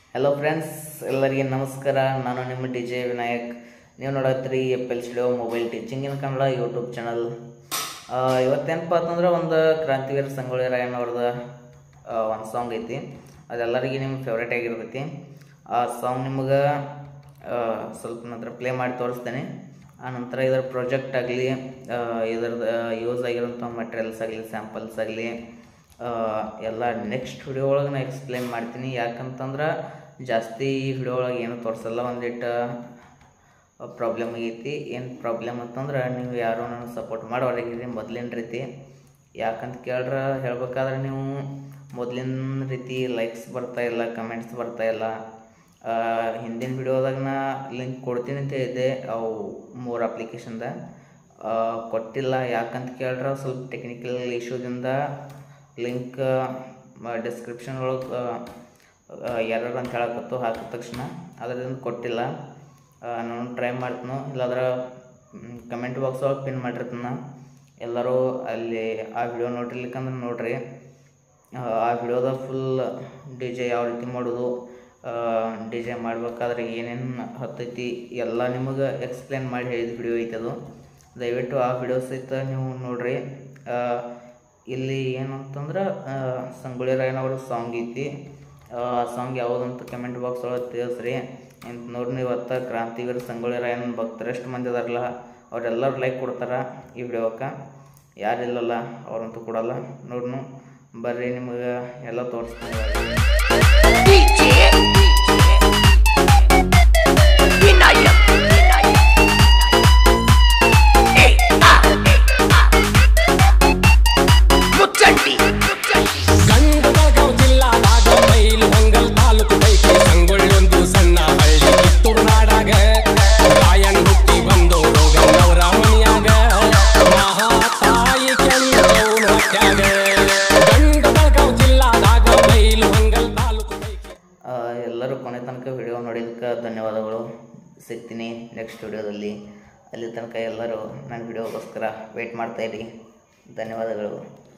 hello friends ಎಲ್ಲರಿಗೆ ನಮಸ್ಕಾರ ನಾನು ನಿಮ್ಮ ಡಿ ಜೆ ವಿನಾಯಕ್ ನೀವು ನೋಡತ್ರಿ F L studio mobile teaching in Kannada YouTube channel ಇವತ್ತೇನಪ್ಪ ಅಂತಂದ್ರೆ ಒಂದು ಕ್ರಾಂತಿವೀರ ಸಂಗೊಳ್ಳಿ ರಾಯಣ್ಣ ಅವ್ರದ್ದು ಒಂದು ಸಾಂಗ್ ಐತಿ ಅದೆಲ್ಲರಿಗೆ ನಿಮ್ಗೆ ಫೇವ್ರೇಟ್ ಆಗಿರ್ತೈತಿ ಆ ಸಾಂಗ್ ನಿಮ್ಗೆ ಸ್ವಲ್ಪ ನಂತರ ಪ್ಲೇ ಮಾಡಿ ತೋರಿಸ್ತೇನೆ ಆ ನಂತರ ಇದರ ಪ್ರಾಜೆಕ್ಟ್ ಆಗಲಿ ಇದ್ರದ್ದು ಯೂಸ್ ಆಗಿರೋಂಥ ಮಟೀರಿಯಲ್ಸ್ ಆಗಲಿ ಸ್ಯಾಂಪಲ್ಸ್ ಆಗಲಿ ಎಲ್ಲ ನೆಕ್ಸ್ಟ್ ವಿಡಿಯೋ ಒಳಗೆ ನಾನು ಎಕ್ಸ್ಪ್ಲೇನ್ ಮಾಡ್ತೀನಿ ಯಾಕಂತಂದ್ರೆ ಜಾಸ್ತಿ ಈ ವಿಡಿಯೋ ಒಳಗೆ ಏನು ತೋರಿಸಲ್ಲ ಒಂದಿಟ್ಟು ಪ್ರಾಬ್ಲಮ್ ಆಗೈತಿ ಏನು ಪ್ರಾಬ್ಲಮ್ ಅಂತಂದ್ರೆ ನೀವು ಯಾರು ನನಗೆ ಸಪೋರ್ಟ್ ಮಾಡೋರಾಗಿರಿ ಮೊದಲಿನ ರೀತಿ ಯಾಕಂತ ಕೇಳ್ರೆ ಹೇಳ್ಬೇಕಾದ್ರೆ ನೀವು ಮೊದಲಿನ ರೀತಿ ಲೈಕ್ಸ್ ಬರ್ತಾ ಇಲ್ಲ ಕಮೆಂಟ್ಸ್ ಬರ್ತಾ ಇಲ್ಲ ಆ, ಹಿಂದಿನ ವಿಡಿಯೋದಾಗ ನಾ ಲಿಂಕ್ ಕೊಡ್ತೀನಿ ಅಂತ ಹೇಳಿದ್ದೆ ಅವು ಮೂರು ಅಪ್ಲಿಕೇಶನ್ದ ಕೊಟ್ಟಿಲ್ಲ ಯಾಕಂತ ಕೇಳ್ರೆ ಸ್ವಲ್ಪ ಟೆಕ್ನಿಕಲ್ ಇಶ್ಯೂದಿಂದ ಲಿಂಕ್ ಡಿಸ್ಕ್ರಿಪ್ಷನ್ ಒಳಗೆ ಎರರ್ ಅಂತ ಹೇಳಕತ್ತು ಹಾಕಿದ ತಕ್ಷಣ ಅದರಿಂದ ಕೊಟ್ಟಿಲ್ಲ ಆ, ನಾನು ಟ್ರೈ ಮಾಡ್ತೀನಿ ಇಲ್ಲಾಂದ್ರೆ ಕಮೆಂಟ್ ಬಾಕ್ಸ್ ಒಳಗೆ ಪಿನ್ ಮಾಡಿರ್ತೀನಿ ಎಲ್ಲರೂ ಅಲ್ಲಿ ಆ ವಿಡಿಯೋ ನೋಡಿರ್ಲಿಕ್ಕಂದ್ರೆ ನೋಡ್ರಿ ಆ, ಆ ವಿಡಿಯೋದಾಗ ಫುಲ್ ಡಿ ಜೆ ಯಾವ ರೀತಿ ಮಾಡೋದು ಡಿ ಜೆ ಮಾಡ್ಬೇಕಾದ್ರೆ ಏನೇನು ಹತ್ತೈತಿ ಎಲ್ಲ ನಿಮಗೆ ಎಕ್ಸ್ಪ್ಲೇನ್ ಮಾಡಿ ಹೇಳಿದ ವಿಡಿಯೋ ಐತೆ ಅದು ದಯವಿಟ್ಟು ಆ ವಿಡಿಯೋ ಸಹಿತ ನೀವು ನೋಡ್ರಿ ಆ, ಇಲ್ಲಿ ಏನಂತಂದ್ರೆ ಆ, ಸಂಗೊಳ್ಳಿ ರಾಯನವ್ರ ಸಾಂಗ್ ಐತಿ ಆ ಸಾಂಗ್ ಯಾವುದಂತ ಕಮೆಂಟ್ ಬಾಕ್ಸ್ ಒಳಗೆ ತಿಳಿಸ್ರಿ ಅಂತ ನೋಡ್ರಿ ಇವತ್ತು ಕ್ರಾಂತಿವೀರ ಸಂಗೊಳ್ಳಿ ರಾಯನ ಭಕ್ತರು ಎಷ್ಟು ಮಂದಿ ಅದಾರಲ್ಲ ಅವರೆಲ್ಲರೂ ಲೈಕ್ ಕೊಡ್ತಾರ ಈ ವಿಡಿಯೋಕ್ಕೆ ಯಾರಿಲ್ಲಲ್ಲ ಅವ್ರಂತೂ ಕೊಡಲ್ಲ ನೋಡ್ನು ಬರ್ರಿ ನಿಮಗೆ ಎಲ್ಲ ತೋರಿಸ್ತೀನಿ ಗಂಡಬಗಾವ್ ಜಿಲ್ಲಾದಾಗ ಬೈಲು ಹೊಂಗಲ್ ತಾಲೂಕು ಪೈಕಿ ಸಂಗೊಳ್ಳೊಂದು ಸಣ್ಣ ಹಳ್ಳಿ ಕಿತ್ತೂರು ನಾಡಾಗ ರಾಯನ್ ಹುಟ್ಟಿ ಬಂದೋರು ಗಂಗವರ ಮನಿಯಾಗ ಮಹಾತಾಯಿ ಕೆಂದವನ ಹೊಟ್ಯಾಗ ಗಂಡಬಗಾವ್ ಜಿಲ್ಲಾದಾಗ ಬೈಲು ಹೊಂಗಲ್ ತಾಲೂಕು ಪೈಕಿ ಆ, ಎಲ್ಲರೂ ಕೊನೆ ತನಕ ವಿಡಿಯೋ ನೋಡಿದ್ದಕ್ಕೆ ಧನ್ಯವಾದಗಳು ಸಿಗ್ತೀನಿ ನೆಕ್ಸ್ಟ್ ವಿಡಿಯೋದಲ್ಲಿ ಅಲ್ಲಿ ತನಕ ಎಲ್ಲರೂ ನನ್ನ ವಿಡಿಯೋಗೋಸ್ಕರ ವೆಯ್ಟ್ ಮಾಡ್ತಾಯಿರಿ ಧನ್ಯವಾದಗಳು